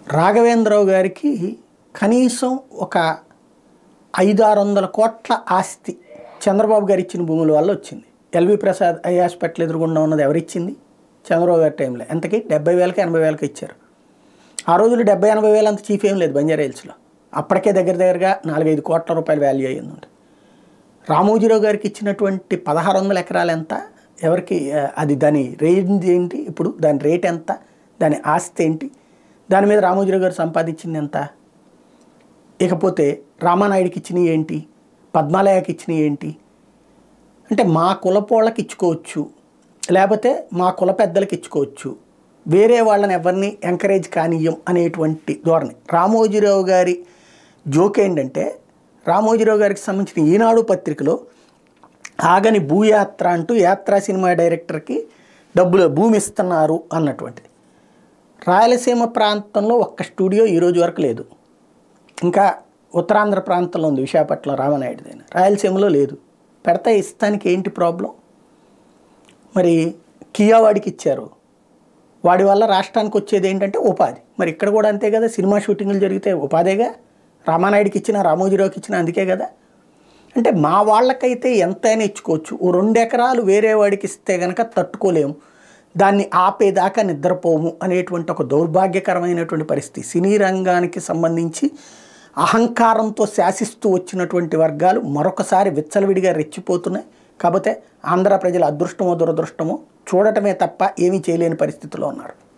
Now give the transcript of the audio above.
రాఘవేంద్రరావు గారికి కనీసం ఒక ఐదు ఆరు వందల కోట్ల ఆస్తి చంద్రబాబు గారు ఇచ్చిన భూముల వల్ల వచ్చింది ఎల్వి ప్రసాద్ ఐ హాస్పిటల్ ఎదురుగుండా ఉన్నది ఎవరిచ్చింది చంద్రబాబు గారి టైంలో ఎంతకి డెబ్బై వేలకి ఎనభై వేలకి ఇచ్చారు ఆ రోజులు డెబ్బై ఎనభై వేలు అంత చీఫ్ ఏం లేదు బంజారా హిల్స్లో అప్పటికే దగ్గర దగ్గరగా నాలుగైదు కోట్ల రూపాయల వాల్యూ అయ్యింది ఉంటుంది రామోజీరావు గారికి ఇచ్చినటువంటి పదహారు వందల ఎకరాలు ఎంత ఎవరికి ఆ, అది దాని రేంజ్ ఏంటి ఇప్పుడు దాని రేట్ ఎంత దాని ఆస్తి ఏంటి దాని మీద రామోజీరావు గారు సంపాదించింది ఎంత ఇకపోతే రామానాయుడికి ఇచ్చినవి ఏంటి పద్మాలయకి ఇచ్చినవి ఏంటి అంటే మా కులపోళ్ళకి ఇచ్చుకోవచ్చు లేకపోతే మా కుల పెద్దలకి ఇచ్చుకోవచ్చు వేరే వాళ్ళని ఎవరిని ఎంకరేజ్ కానీయం అనేటువంటి ధోరణి రామోజీరావు గారి జోక్ ఏంటంటే రామోజీరావు గారికి సంబంధించిన ఈనాడు పత్రికలో ఆగని భూయాత్ర అంటూ యాత్రా సినిమా డైరెక్టర్కి డబ్బులు భూమి ఇస్తున్నారు అన్నటువంటిది రాయలసీమ ప్రాంతంలో ఒక్క స్టూడియో ఈ రోజు వరకు లేదు ఇంకా ఉత్తరాంధ్ర ప్రాంతంలో ఉంది విశాఖపట్నం రామనాయుడుదైన రాయలసీమలో లేదు పెడతా ఇస్తానికి ఏంటి ప్రాబ్లం మరి కియా వాడికి ఇచ్చారు వాడి వల్ల రాష్ట్రానికి వచ్చేది ఏంటంటే ఉపాధి మరి ఇక్కడ కూడా అంతే కదా సినిమా షూటింగ్లు జరిగితే ఉపాధేగా రామానాయుడికి ఇచ్చిన రామోజీరావుకి ఇచ్చిన అందుకే కదా అంటే మా వాళ్ళకైతే ఎంతైనా ఇచ్చుకోవచ్చు ఓ రెండు ఎకరాలు వేరే వాడికి ఇస్తే గనక తట్టుకోలేము దాన్ని ఆపేదాకా నిద్రపోము అనేటువంటి ఒక దౌర్భాగ్యకరమైనటువంటి పరిస్థితి సినీ రంగానికి సంబంధించి అహంకారంతో శాసిస్తూ వచ్చినటువంటి వర్గాలు మరొకసారి విచ్చలవిడిగా రెచ్చిపోతున్నాయి కాకపోతే ఆంధ్ర ప్రజల అదృష్టమో దురదృష్టమో చూడటమే తప్ప ఏమీ చేయలేని పరిస్థితిలో ఉన్నారు